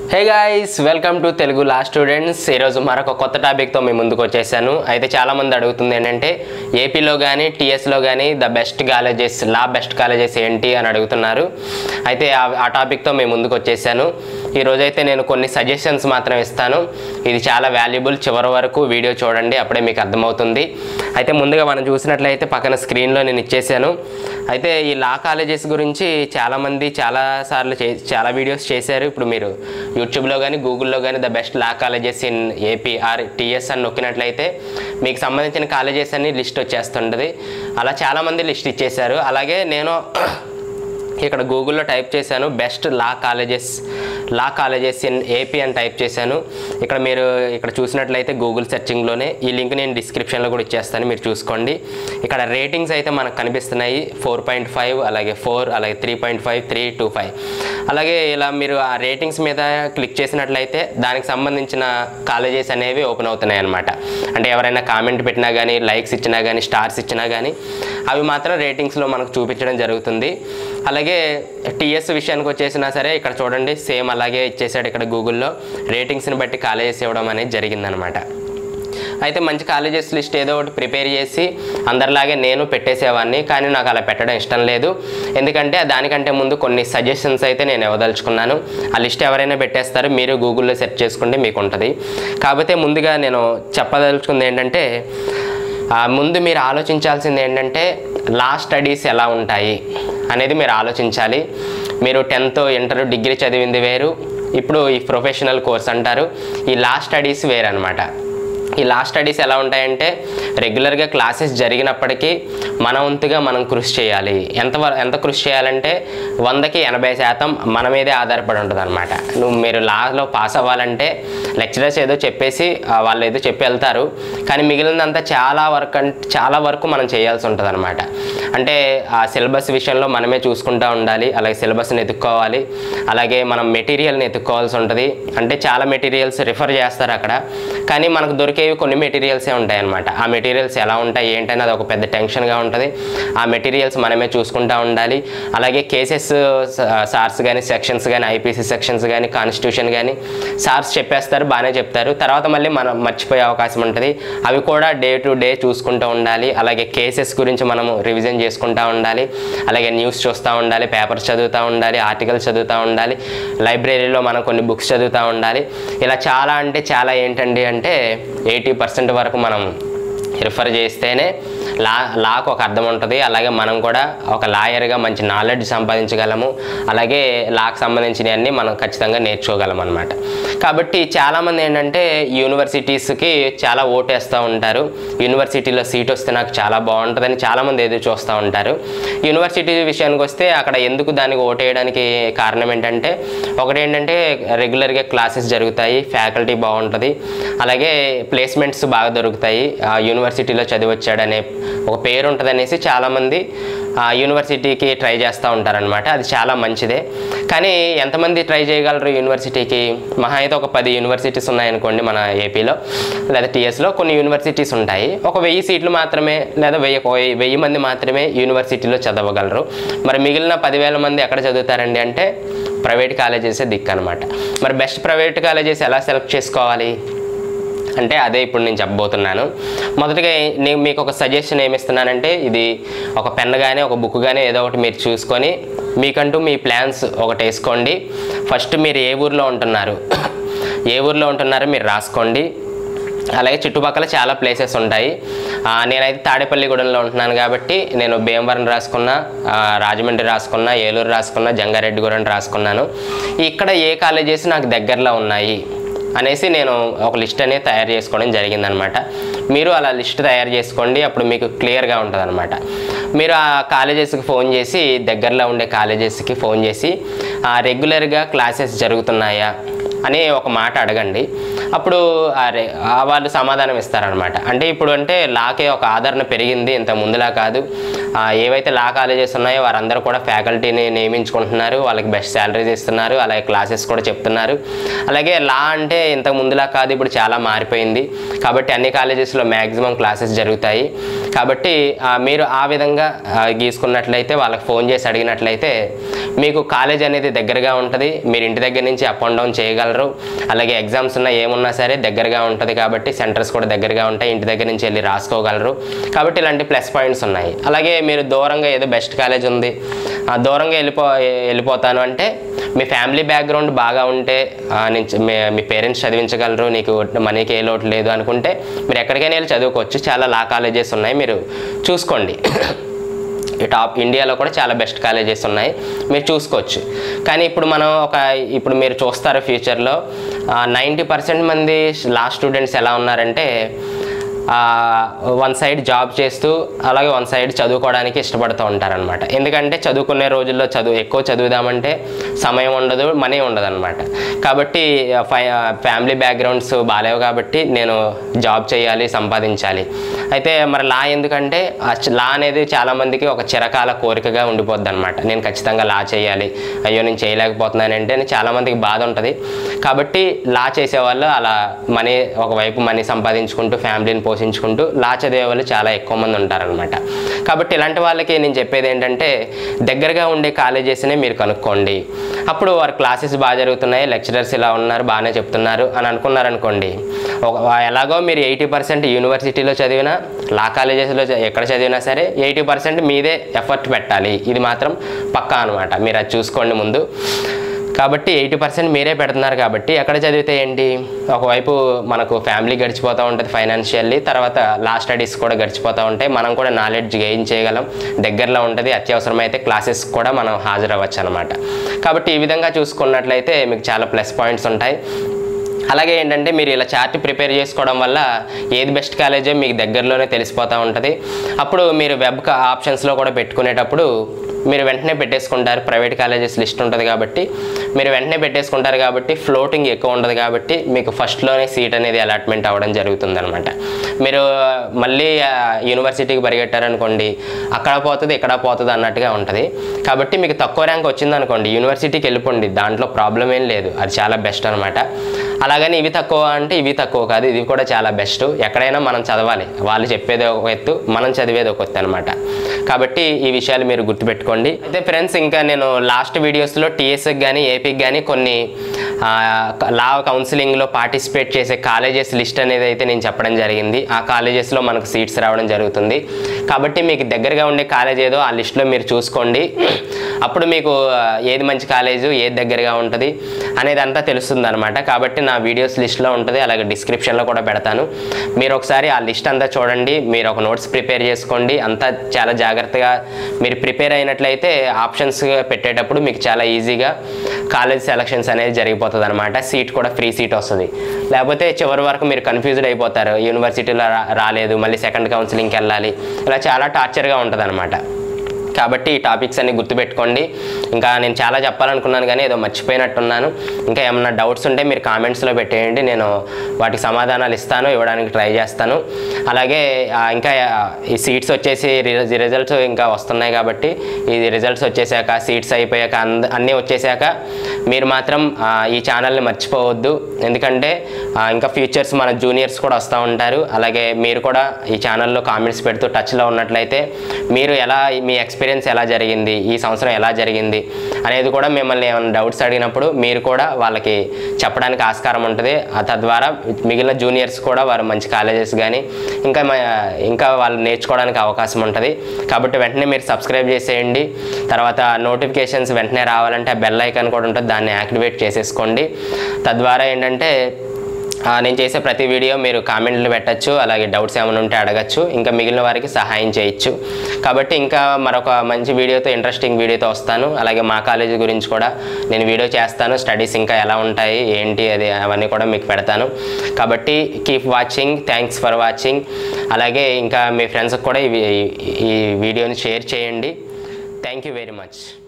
hey guys welcome to Telugu law students ఈరోజు మరొక కొత్త టాపిక్తో మీ ముందుకు వచ్చేసాను అయితే చాలామంది అడుగుతుంది ఏంటంటే ఏపీలో కానీ టీఎస్లో కానీ the best colleges law best colleges ఏంటి అని అడుగుతున్నారు అయితే ఆ- ఆ టాపిక్తో మీ ముందుకు వచ్చేసాను ఈరోజైతే నేను కొన్ని సజెషన్స్ మాత్రం ఇస్తాను ఇది చాలా వాల్యుబుల్ చివరి వరకు వీడియో చూడండి అప్పుడే మీకు అర్థమవుతుంది అయితే ముందుగా మనం చూసినట్లయితే పక్కన స్క్రీన్లో నేను ఇచ్చేసాను అయితే ఈ లా కాలేజెస్ గురించి చాలామంది చాలా సార్లు చే చాలా వీడియోస్ చేశారు ఇప్పుడు మీరు యూట్యూబ్లో కానీ గూగుల్లో కానీ the best law colleges in AP or TS అని నొక్కినట్లయితే మీకు సంబంధించిన కాలేజెస్ అన్ని లిస్ట్ వచ్చేస్తుంటుంది అలా చాలామంది లిస్ట్ ఇచ్చేశారు అలాగే నేను ఇక్కడ గూగుల్లో టైప్ చేశాను best law colleges law colleges in AP అని టైప్ చేశాను ఇక్కడ మీరు ఇక్కడ చూసినట్లయితే గూగుల్ సెర్చింగ్లోనే ఈ లింక్ నేను డిస్క్రిప్షన్లో కూడా ఇచ్చేస్తాను మీరు చూసుకోండి ఇక్కడ రేటింగ్స్ అయితే మనకు కనిపిస్తున్నాయి ఫోర్ పాయింట్ ఫైవ్ అలాగే ఫోర్ అలాగే three point five three two five అలాగే ఇలా మీరు ఆ రేటింగ్స్ మీద క్లిక్ చేసినట్లయితే దానికి సంబంధించిన కాలేజెస్ అనేవి ఓపెన్ అవుతున్నాయి అనమాట అంటే ఎవరైనా కామెంట్ పెట్టినా కానీ లైక్స్ ఇచ్చినా కానీ స్టార్స్ ఇచ్చినా కానీ అవి మాత్రం రేటింగ్స్లో మనకు చూపించడం జరుగుతుంది అలాగే టీఎస్ విషయానికి వచ్చేసినా సరే ఇక్కడ చూడండి సేమ్ అలాగే ఇచ్చేసాడు ఇక్కడ గూగుల్లో రేటింగ్స్ని బట్టి కాలేజెస్ ఇవ్వడం అనేది జరిగిందనమాట అయితే మంచి కాలేజెస్ లిస్ట్ ఏదో ఒకటి ప్రిపేర్ చేసి అందరిలాగే నేను పెట్టేసేవాడిని కానీ నాకు అలా పెట్టడం ఇష్టం లేదు ఎందుకంటే దానికంటే ముందు కొన్ని సజెషన్స్ అయితే నేను ఇవ్వదలుచుకున్నాను ఆ లిస్ట్ ఎవరైనా పెట్టేస్తారు మీరు గూగుల్లో సెర్చ్ చేసుకుంటే మీకు ఉంటుంది కాకపోతే ముందుగా నేను చెప్పదలుచుకుంది ఏంటంటే ఆ, ముందు మీరు ఆలోచించాల్సింది ఏంటంటే లా స్టడీస్ ఎలా ఉంటాయి అనేది మీరు ఆలోచించాలి మీరు టెన్త్ ఇంటర్ డిగ్రీ చదివింది వేరు ఇప్పుడు ఈ ప్రొఫెషనల్ కోర్స్ అంటారు ఈ లా స్టడీస్ వేరు అనమాట ఈ లా స్టడీస్ ఎలా ఉంటాయంటే రెగ్యులర్గా క్లాసెస్ జరిగినప్పటికీ మన వంతుగా మనం కృషి చేయాలి ఎంత వర- ఎంత కృషి చేయాలంటే వందకి ఎనభై శాతం మన మీదే ఆధారపడి ఉంటుంది అనమాట నువ్వు మీరు లాలో పాస్ అవ్వాలంటే లెక్చరర్స్ ఏదో చెప్పేసి ఆ, వాళ్ళు ఏదో చెప్పి వెళ్తారు కానీ మిగిలినంతా చాలా వర్క్ అంటే చాలా వరకు మనం చేయాల్సి ఉంటుంది అనమాట అంటే ఆ సిలబస్ విషయంలో మనమే చూసుకుంటూ ఉండాలి అలాగే సిలబస్ని ఎత్తుక్కోవాలి అలాగే మనం మెటీరియల్ని ఎత్తుక్కోవాల్సి ఉంటుంది అంటే చాలా మెటీరియల్స్ రిఫర్ చేస్తారు అక్కడ కానీ మనకు దొరికేవి కొన్ని మెటీరియల్సే ఉంటాయి అనమాట ఆ మెటీరియల్స్ ఎలా ఉంటాయి ఏంటని అది ఒక పెద్ద టెన్షన్గా ఉంటుంది ఆ మెటీరియల్స్ మనమే చూసుకుంటూ ఉండాలి అలాగే కేసెస్ సార్స్ కానీ సెక్షన్స్ కానీ ఐపీసీ సెక్షన్స్ కానీ కాన్స్టిట్యూషన్ కానీ సార్స్ చెప్పేస్తారు బాగానే చెప్తారు తర్వాత మళ్ళీ మనం మర్చిపోయే అవకాశం ఉంటుంది అవి కూడా డే టు డే చూసుకుంటూ ఉండాలి అలాగే కేసెస్ గురించి మనము రివిజన్ చేసుకుంటూ ఉండాలి అలాగే న్యూస్ చూస్తూ ఉండాలి పేపర్స్ చదువుతూ ఉండాలి ఆర్టికల్స్ చదువుతూ ఉండాలి లైబ్రరీలో మనం కొన్ని బుక్స్ చదువుతూ ఉండాలి ఇలా చాలా అంటే చాలా ఏంటండి అంటే ఎయిటీ పర్సెంట్ వరకు మనం రిఫర్ చేస్తేనే లా లాకు ఒక అర్థం ఉంటుంది అలాగే మనం కూడా ఒక లాయర్గా మంచి నాలెడ్జ్ సంపాదించగలము అలాగే లాకు సంబంధించినవన్నీ మనం ఖచ్చితంగా నేర్చుకోగలం అనమాట కాబట్టి చాలామంది ఏంటంటే యూనివర్సిటీస్కి చాలా ఓటేస్తూ ఉంటారు యూనివర్సిటీలో సీట్ వస్తే నాకు చాలా బాగుంటుందని చాలామంది ఎదురు చూస్తూ ఉంటారు యూనివర్సిటీ విషయానికి వస్తే అక్కడ ఎందుకు దానికి ఓటేయడానికి కారణం ఏంటంటే ఒకటి ఏంటంటే రెగ్యులర్గా క్లాసెస్ జరుగుతాయి ఫ్యాకల్టీ బాగుంటుంది అలాగే ప్లేస్మెంట్స్ బాగా దొరుకుతాయి ఆ యూనివర్సిటీలో చదివచ్చాడనే ఒక పేరు ఉంటుంది అనేసి చాలామంది ఆ యూనివర్సిటీకి ట్రై చేస్తూ ఉంటారనమాట అది చాలా మంచిదే కానీ ఎంతమంది ట్రై చేయగలరు యూనివర్సిటీకి మహా అయితే ఒక పది యూనివర్సిటీస్ ఉన్నాయనుకోండి మన ఏపీలో లేదా టీఎస్లో కొన్ని యూనివర్సిటీస్ ఉంటాయి ఒక వెయ్యి సీట్లు మాత్రమే లేదా వెయ్యి ఒక వెయ్యి- వెయ్యి మంది మాత్రమే యూనివర్సిటీలో చదవగలరు మరి మిగిలిన పదివేల మంది ఎక్కడ చదువుతారండి అంటే ప్రైవేట్ కాలేజెసే దిక్కు అనమాట మరి బెస్ట్ ప్రైవేట్ కాలేజెస్ ఎలా సెలెక్ట్ చేసుకోవాలి అంటే అదే ఇప్పుడు నేను చెప్పబోతున్నాను మొదటగా నేను మీకు ఒక సజెషన్ ఏమి ఇస్తున్నానంటే ఇది ఒక పెన్ కానీ ఒక బుక్ కానీ ఏదో ఒకటి మీరు చూసుకొని మీకంటూ మీ ప్లాన్స్ ఒకటి వేసుకోండి ఫస్ట్ మీరు ఏ ఊర్లో ఉంటున్నారు ఏ ఊర్లో ఉంటున్నారో మీరు రాసుకోండి అలాగే చుట్టుపక్కల చాలా ప్లేసెస్ ఉంటాయి ఆ, నేనైతే తాడేపల్లిగూడెంలో ఉంటున్నాను కాబట్టి నేను భీమవరం రాసుకున్నా ఆ, రాజమండ్రి రాసుకున్నా ఏలూరు రాసుకున్నా జంగారెడ్డిగూడెం రాసుకున్నాను ఇక్కడ ఏ కాలేజెస్ నాకు దగ్గరలో ఉన్నాయి అనేసి నేను ఒక లిస్ట్ అనేది తయారు చేసుకోవడం జరిగిందనమాట మీరు అలా లిస్ట్ తయారు చేసుకోండి అప్పుడు మీకు క్లియర్గా ఉంటుంది అనమాట మీరు ఆ కాలేజెస్కి ఫోన్ చేసి దగ్గరలో ఉండే కాలేజెస్కి ఫోన్ చేసి ఆ, రెగ్యులర్గా క్లాసెస్ జరుగుతున్నాయా అని ఒక మాట అడగండి అప్పుడు ఆ రే- ఆ వాళ్ళు సమాధానం ఇస్తారనమాట అంటే ఇప్పుడు అంటే లాకే ఒక ఆదరణ పెరిగింది ఇంత ముందులా కాదు ఆ, ఏవైతే లా కాలేజెస్ ఉన్నాయో వారందరూ కూడా ఫ్యాకల్టీని నియమించుకుంటున్నారు వాళ్ళకి బెస్ట్ శాలరీస్ ఇస్తున్నారు అలాగే క్లాసెస్ కూడా చెప్తున్నారు అలాగే లా అంటే ఇంతకు ముందులా కాదు ఇప్పుడు చాలా మారిపోయింది కాబట్టి అన్ని కాలేజెస్లో మ్యాక్సిమం క్లాసెస్ జరుగుతాయి కాబట్టి ఆ, మీరు ఆ విధంగా ఆ, గీసుకున్నట్లయితే వాళ్ళకి ఫోన్ చేసి అడిగినట్లయితే మీకు కాలేజ్ అనేది దగ్గరగా ఉంటుంది మీరు ఇంటి దగ్గర నుంచి అప్ అండ్ డౌన్ చేయగలరు అలాగే ఎగ్జామ్స్ ఉన్నా ఏమున్నా సరే దగ్గరగా ఉంటుంది కాబట్టి సెంటర్స్ కూడా దగ్గరగా ఉంటాయి ఇంటి దగ్గర నుంచి వెళ్ళి రాసుకోగలరు కాబట్టి ఇలాంటి ప్లస్ పాయింట్స్ ఉన్నాయి అలాగే మీరు దూరంగా ఏదో బెస్ట్ కాలేజ్ ఉంది ఆ, దూరంగా వెళ్ళిపో వెళ్ళిపోతాను అంటే మీ ఫ్యామిలీ బ్యాక్గ్రౌండ్ బాగా ఉంటే ఆ, నేను చ- మీ- మీ పేరెంట్స్ చదివించగలరు నీకు మనీకి ఏ లోటు లేదు అనుకుంటే మీరు ఎక్కడికైనా వెళ్ళి చదువుకోవచ్చు చాలా లా కాలేజెస్ ఉన్నాయి మీరు చూసుకోండి ఈ టాప్ ఇండియాలో కూడా చాలా బెస్ట్ కాలేజెస్ ఉన్నాయి మీరు చూసుకోవచ్చు కానీ ఇప్పుడు మనం ఒక ఇప్పుడు మీరు చూస్తారు ఫ్యూచర్లో నైంటీ పర్సెంట్ మంది లా స్టూడెంట్స్ ఎలా ఉన్నారంటే వన్ సైడ్ జాబ్ చేస్తూ అలాగే వన్ సైడ్ చదువుకోవడానికి ఇష్టపడుతూ ఉంటారనమాట ఎందుకంటే చదువుకునే రోజుల్లో చదువు ఎక్కువ చదువుదామంటే సమయం ఉండదు మనీ ఉండదు అనమాట కాబట్టి ఫై ఫ్యామిలీ బ్యాక్గ్రౌండ్స్ బాగాలేవు కాబట్టి నేను జాబ్ చేయాలి సంపాదించాలి అయితే మరి లా ఎందుకంటే ఆ చ- లా అనేది చాలామందికి ఒక చిరకాల కోరికగా ఉండిపోద్ది అనమాట నేను ఖచ్చితంగా లా చేయాలి అయ్యో నేను చేయలేకపోతున్నానంటే అని చాలామందికి బాధ ఉంటుంది కాబట్టి లా చేసేవాళ్ళు అలా మనీ ఒకవైపు మనీ సంపాదించుకుంటూ ఫ్యామిలీని పోషించుకుంటూ లా చదివే వాళ్ళు చాలా ఎక్కువ మంది ఉంటారనమాట కాబట్టి ఇలాంటి వాళ్ళకి నేను చెప్పేది ఏంటంటే దగ్గరగా ఉండే కాలేజెస్నే మీరు కనుక్కోండి అప్పుడు వారి క్లాసెస్ బాగా జరుగుతున్నాయి లెక్చరర్స్ ఇలా ఉన్నారు బాగానే చెప్తున్నారు అని అనుకున్నారనుకోండి ఒక ఎలాగో మీరు ఎయిటీ పర్సెంట్ యూనివర్సిటీలో చదివినా లా కాలేజెస్లో చ- ఎక్కడ చదివినా సరే ఎయిటీ పర్సెంట్ మీదే ఎఫర్ట్ పెట్టాలి ఇది మాత్రం పక్కా అనమాట మీరు అది చూసుకోండి ముందు కాబట్టి ఎయిటీ పర్సెంట్ మీరే పెడుతున్నారు కాబట్టి ఎక్కడ చదివితే ఏంటి ఒకవైపు మనకు ఫ్యామిలీ గడిచిపోతూ ఉంటుంది ఫైనాన్షియల్లీ తర్వాత లా స్టడీస్ కూడా గడిచిపోతూ ఉంటాయి మనం కూడా నాలెడ్జ్ గెయిన్ చేయగలం దగ్గరలో ఉంటుంది అత్యవసరమైతే క్లాసెస్ కూడా మనం హాజరవ్వచ్చు అనమాట కాబట్టి ఈ విధంగా చూసుకున్నట్లయితే మీకు చాలా ప్లస్ పాయింట్స్ ఉంటాయి అలాగే ఏంటంటే మీరు ఇలా చార్ట్ ప్రిపేర్ చేసుకోవడం వల్ల ఏది బెస్ట్ కాలేజో మీకు దగ్గరలోనే తెలిసిపోతూ ఉంటుంది అప్పుడు మీరు వెబ్ ఆప్షన్స్లో కూడా పెట్టుకునేటప్పుడు మీరు వెంటనే పెట్టేసుకుంటారు ప్రైవేట్ కాలేజెస్ లిస్ట్ ఉంటుంది కాబట్టి మీరు వెంటనే పెట్టేసుకుంటారు కాబట్టి ఫ్లోటింగ్ ఎక్కువ ఉండదు కాబట్టి మీకు ఫస్ట్లోనే సీట్ అనేది అలాట్మెంట్ అవ్వడం జరుగుతుంది అనమాట మీరు మళ్ళీ ఆ, యూనివర్సిటీకి పరిగెట్టారనుకోండి అక్కడ పోతుంది ఇక్కడ పోతుంది అన్నట్టుగా ఉంటుంది కాబట్టి మీకు తక్కువ ర్యాంక్ వచ్చింది అనుకోండి యూనివర్సిటీకి వెళ్ళిపోండి దాంట్లో ప్రాబ్లం ఏం లేదు అది చాలా బెస్ట్ అనమాట అలాగని ఇవి తక్కువ అంటే ఇవి తక్కువ కాదు ఇది కూడా చాలా బెస్ట్ ఎక్కడైనా మనం చదవాలి వాళ్ళు చెప్పేది ఒక ఎత్తు మనం చదివేది ఒక ఎత్తు అనమాట కాబట్టి ఈ విషయాలు మీరు గుర్తుపెట్టుకోండి అయితే ఫ్రెండ్స్ ఇంకా నేను లాస్ట్ వీడియోస్లో టీఎస్కి కానీ ఏపీకి కానీ కొన్ని ఆ, లా కౌన్సిలింగ్లో పార్టిసిపేట్ చేసే కాలేజెస్ లిస్ట్ అనేది అయితే నేను చెప్పడం జరిగింది ఆ కాలేజెస్లో మనకు సీట్స్ రావడం జరుగుతుంది కాబట్టి మీకు దగ్గరగా ఉండే కాలేజ్ ఏదో ఆ లిస్ట్లో మీరు చూసుకోండి అప్పుడు మీకు ఆ, ఏది మంచి కాలేజు ఏది దగ్గరగా ఉంటుంది అనేది అంతా తెలుస్తుంది అనమాట కాబట్టి నా వీడియోస్ లిస్ట్లో ఉంటుంది అలాగే డిస్క్రిప్షన్లో కూడా పెడతాను మీరు ఒకసారి ఆ లిస్ట్ అంతా చూడండి మీరు ఒక నోట్స్ ప్రిపేర్ చేసుకోండి అంతా చాలా జాగ్రత్తగా మీరు ప్రిపేర్ అయినట్లయితే ఆప్షన్స్ పెట్టేటప్పుడు మీకు చాలా ఈజీగా కాలేజ్ సెలక్షన్స్ అనేది జరిగిపోతుంది అనమాట సీట్ కూడా ఫ్రీ సీట్ వస్తుంది లేకపోతే చివరి వరకు మీరు కన్ఫ్యూజ్డ్ అయిపోతారు యూనివర్సిటీలో రా- రాలేదు మళ్ళీ సెకండ్ కౌన్సిలింగ్కి వెళ్ళాలి ఇలా చాలా టార్చర్గా ఉంటుంది కాబట్టి ఈ టాపిక్స్ అన్ని గుర్తుపెట్టుకోండి ఇంకా నేను చాలా చెప్పాలనుకున్నాను కానీ ఏదో మర్చిపోయినట్టున్నాను ఇంకా ఏమన్నా డౌట్స్ ఉంటే మీరు కామెంట్స్లో పెట్టేయండి నేను వాటికి సమాధానాలు ఇస్తాను ఇవ్వడానికి ట్రై చేస్తాను అలాగే ఆ, ఇంకా ఆ, ఈ సీట్స్ వచ్చేసి రిజల్ట్స్ ఇంకా వస్తున్నాయి కాబట్టి ఈ రిజల్ట్స్ వచ్చేసాక సీట్స్ అయిపోయాక అంద అన్నీ వచ్చేసాక మీరు మాత్రం ఆ, ఈ ఛానల్ని మర్చిపోవద్దు ఎందుకంటే ఆ, ఇంకా ఫ్యూచర్స్ మన జూనియర్స్ కూడా వస్తూ ఉంటారు అలాగే మీరు కూడా ఈ ఛానల్లో కామెంట్స్ పెడుతూ టచ్లో ఉన్నట్లయితే మీరు ఎలా మీ ఎక్స్పీరియన్స్ ఎలా జరిగింది ఈ సంవత్సరం ఎలా జరిగింది అనేది కూడా మిమ్మల్ని ఏమైనా డౌట్స్ అడిగినప్పుడు మీరు కూడా వాళ్ళకి చెప్పడానికి ఆస్కారం ఉంటుంది ఆ తద్వారా మిగిలిన జూనియర్స్ కూడా వారు మంచి కాలేజెస్ కానీ ఇంకా మ- ఇంకా వాళ్ళు నేర్చుకోవడానికి అవకాశం ఉంటుంది కాబట్టి వెంటనే మీరు సబ్స్క్రైబ్ చేసేయండి తర్వాత నోటిఫికేషన్స్ వెంటనే రావాలంటే ఆ బెల్ ఐకాన్ కూడా ఉంటుంది దాన్ని యాక్టివేట్ చేసేసుకోండి తద్వారా ఏంటంటే ఆ, నేను చేసే ప్రతి వీడియో మీరు కామెంట్లు పెట్టచ్చు అలాగే డౌట్స్ ఏమైనా ఉంటే అడగచ్చు ఇంకా మిగిలిన వారికి సహాయం చేయొచ్చు కాబట్టి ఇంకా మరొక మంచి వీడియోతో ఇంట్రెస్టింగ్ వీడియోతో వస్తాను అలాగే మా కాలేజీ గురించి కూడా నేను వీడియో చేస్తాను స్టడీస్ ఇంకా ఎలా ఉంటాయి ఏంటి అది అవన్నీ కూడా మీకు పెడతాను కాబట్టి keep watching thanks for watching అలాగే ఇంకా మీ ఫ్రెండ్స్కి కూడా ఈ ఈ వీడియోని షేర్ చేయండి థ్యాంక్ యూ వెరీ మచ్